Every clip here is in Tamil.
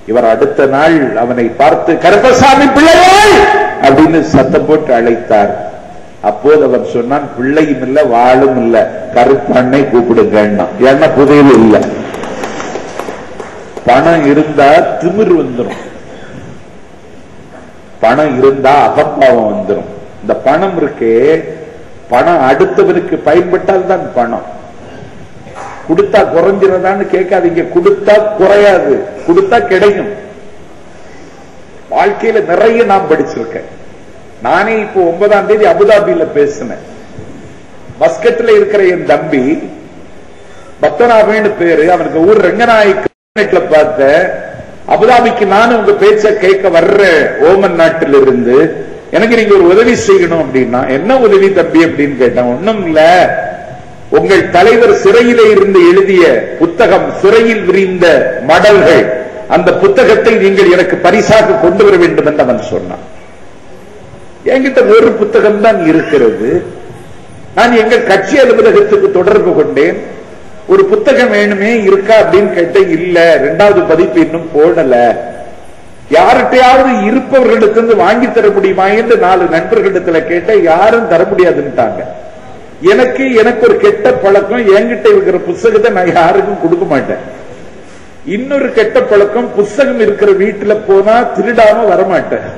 இவர் அடுத்த நாள் அவனை பார்த்து கருப்பசாமி பிள்ளையாய் அப்படின்னு சத்தம் போட்டு அழைத்தார் அப்போது அவன் சொன்னான் பிள்ளையும் இல்ல வாளும் இல்ல கருப்பண்ணை கூப்பிடுங்கன்னா ஏன்னா புதையல் இல்ல பணம் இருந்தா திமிர் வந்துடும் பணம் இருந்தா அகம்பாவம் வந்துடும் இந்த பணம் இருக்கே பணம் அடுத்தவனுக்கு பயன்பட்டால் தான் பணம் கொடுத்தா குறைஞ்சிரதான்னு கேட்காதீங்க கொடுத்தா குறையாது கொடுத்தா கிடைக்கும் வாழ்க்கையில நிறைய நான் படிச்சிருக்கேன் நானே இப்போ ஒன்பதாம் தேதி அபுதாபியில பேசினேன் மஸ்கட்ல இருக்கிற என் தம்பி பத்மநாபன் பேரு அவனுக்கு ஊர் ரங்கநாயக்க பார்த்த அபுதாபிக்கு நானும் உங்க பேச்ச கேட்க வர்ற ஓமன் நாட்டில் இருந்து எனக்கு நீங்க ஒரு உதவி செய்யணும் அப்படின்னா என்ன உதவி தம்பி அப்படின்னு கேட்டேன் ஒண்ணும் இல்ல உங்கள் தலைவர் சிறையிலே இருந்து எழுதிய புத்தகம் சிறையில் விரிந்த மடல்கள் அந்த புத்தகத்தை நீங்கள் எனக்கு பரிசாக கொண்டு வர வேண்டும் என்று அவன் சொன்னான் என்கிட்ட ஒரு புத்தகம் தான் இருக்கிறது நான் எங்கள் கட்சி அலுவலகத்துக்கு தொடர்பு கொண்டேன் ஒரு புத்தகம் வேணுமே இருக்கா அப்படின்னு கேட்டேன் இல்ல ரெண்டாவது பதிப்பு இன்னும் போடல யார்கிட்டயாவது இருப்பவர்களிடத்திலிருந்து வாங்கி தர முடியுமா என்று நாலு நண்பர்களிடத்துல கேட்டேன் யாரும் தர முடியாதுன்னுட்டாங்க எனக்கு எனக்கு ஒரு கெட்ட பழக்கம் என்கிட்ட இருக்கிற புஸ்தகத்தை நான் யாருக்கும் கொடுக்க மாட்டேன் இன்னொரு கெட்ட பழக்கம் புஸ்தகம் இருக்கிற வீட்டுல போனா திருடாம வரமாட்டேன்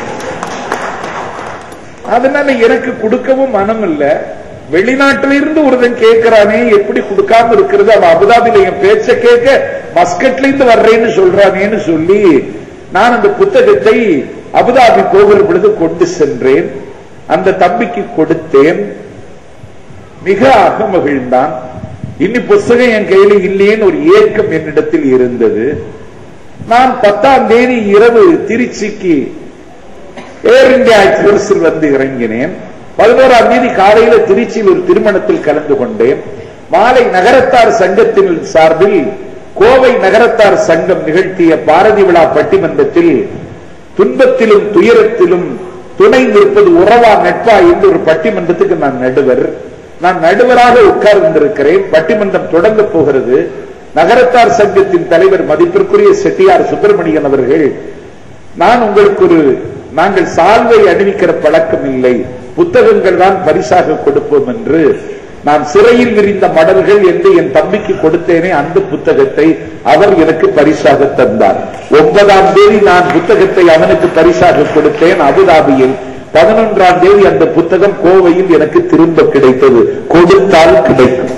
அதனால எனக்கு கொடுக்கவும் மனம் இல்ல வெளிநாட்டில இருந்து ஒருத்தன் கேட்கிறானே எப்படி கொடுக்காம இருக்கிறது அவன் அபுதாபில என் பேச்ச கேட்க மஸ்கட்ல இருந்து வர்றேன்னு சொல்றானேன்னு சொல்லி நான் அந்த புத்தகத்தை அபுதாபி போகிற பொழுது கொண்டு சென்றேன் அந்த தம்பிக்கு கொடுத்தேன் மிக அகமகிழ்ந்தான் இன்னி புஸ்தகம் என் கையில இல்லையேன்னு ஒரு ஏக்கம் என்னிடத்தில் இருந்தது நான் பத்தாம் தேதி இரவு திருச்சிக்கு ஏர் இந்தியா எக்ஸ்பிரஸில் வந்து இறங்கினேன் பதினோராம் தேதி காலையில திருச்சியில் ஒரு திருமணத்தில் கலந்து கொண்டேன் மாலை நகரத்தார் சங்கத்தின் சார்பில் கோவை நகரத்தார் சங்கம் நிகழ்த்திய பாரதி விழா பட்டிமன்றத்தில் துன்பத்திலும் துயரத்திலும் துணை நிற்பது உறவா நட்பா என்று ஒரு பட்டிமன்றத்துக்கு நான் நடுவர் நான் நடுவராக உட்கார்ந்திருக்கிறேன் பட்டிமன்றம் தொடங்க போகிறது நகரத்தார் சங்கத்தின் தலைவர் மதிப்பிற்குரிய செட்டியார் சுப்பிரமணியன் அவர்கள் நான் உங்களுக்கு ஒரு நாங்கள் சால்வை அணிவிக்கிற பழக்கம் இல்லை புத்தகங்கள் தான் பரிசாக கொடுப்போம் என்று நான் சிறையில் விரிந்த மடல்கள் என்று என் தம்பிக்கு கொடுத்தேனே அந்த புத்தகத்தை அவர் எனக்கு பரிசாக தந்தார் ஒன்பதாம் தேதி நான் புத்தகத்தை அவனுக்கு பரிசாக கொடுத்தேன் அபுதாபியில் பதினொன்றாம் தேதி அந்த புத்தகம் கோவையில் எனக்கு திரும்ப கிடைத்தது கொடுத்தால் கிடைக்கும்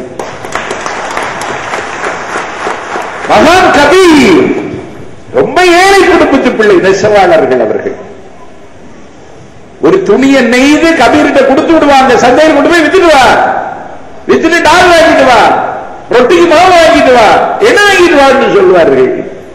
மகான் கவி ரொம்ப ஏழை குடும்பத்து பிள்ளை நெசவாளர்கள் அவர்கள் ஒரு துணியை நெய்து கபீர்கிட்ட கொடுத்து விடுவாங்க சந்தையில் கொண்டு போய் வித்துட்டு வா வித்துட்டு டால் வாங்கிட்டு வா ரொட்டிக்கு மாவு வாங்கிட்டு வா என்ன வாங்கிட்டு வான்னு சொல்லுவார்கள்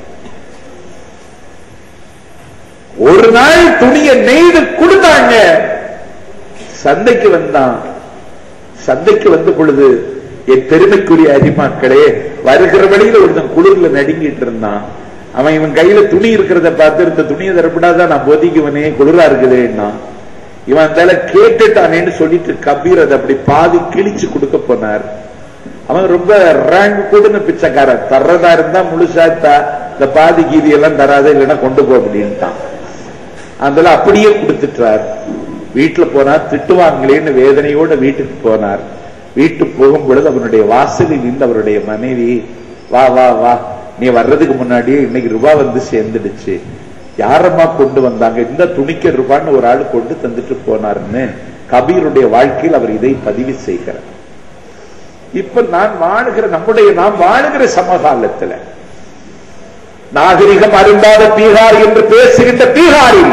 ஒரு நாள் துணியை நெய்து கொடுத்தாங்க சந்தைக்கு வந்தான் சந்தைக்கு வந்த பொழுது என் பெருமைக்குரிய அரிமாக்களே வருகிற வழியில ஒருத்தன் குளிர்ல நடுங்கிட்டு இருந்தான் அவன் இவன் கையில துணி இருக்கிறத பார்த்து இந்த துணியை தரப்படாதான் நான் போதிக்குவனே குளிரா இருக்குதேன்னா இவன் அந்த கேட்டுட்டானேன்னு சொல்லிட்டு கபீர் அதை அப்படி பாதி கிழிச்சு கொடுக்க போனார் அவன் ரொம்ப ரேங்க் கூடுன பிச்சைக்காரன் தர்றதா இருந்தா முழுசாத்தா இந்த பாதி கீதி எல்லாம் தராத இல்லைன்னா கொண்டு போ அப்படின்ட்டான் அதுல அப்படியே கொடுத்துட்டார் வீட்டுல போனார் திட்டுவாங்களேன்னு வேதனையோட வீட்டுக்கு போனார் வீட்டுக்கு போகும் பொழுது அவனுடைய வாசலில் நின்று அவருடைய மனைவி வா வா வா நீ வர்றதுக்கு முன்னாடியே இன்னைக்கு ரூபா வந்து சேர்ந்துடுச்சு யாரம்மா கொண்டு வந்தாங்க இந்த துணிக்க ரூபான்னு ஒரு ஆள் கொண்டு தந்துட்டு போனாருன்னு கபீருடைய வாழ்க்கையில் அவர் இதை பதிவு செய்கிறார் இப்ப நான் வாழுகிற நம்முடைய நாம் வாழுகிற சமகாலத்துல நாகரிகம் அருந்தாத பீகார் என்று பேசுகின்ற பீகாரில்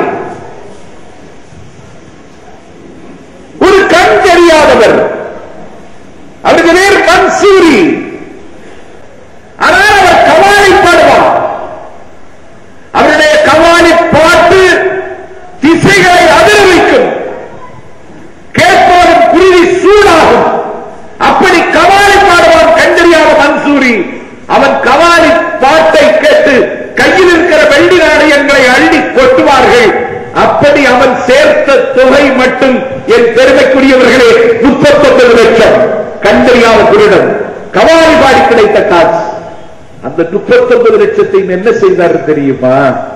ஒரு கண் தெரியாதவர் அவருக்கு பேர் மன்சூரி ஆனால் அவர் கவாலி பாடுவார் அவருடைய கவாலி பாட்டு திசைகளை அதிர வைக்கும் கேட்பவரும் குருவி சூடாகும் அப்படி கவாலி பாடுவான் கண்டறியாத மன்சூரி அவன் கவாலி பாட்டை கேட்டு கையில் இருக்கிற வெள்ளி நாணயங்களை அள்ளி கொட்டுவார்கள் அப்படி அவன் சேர்த்த தொகை மட்டும் என் பெருமைக்குரியவர்களே முப்பத்தொன்பது லட்சம் கண்டறியாத குருடன் கவாலி பாடி கிடைத்த காசு அந்த முப்பத்தொன்பது லட்சத்தையும் என்ன செய்தார் தெரியுமா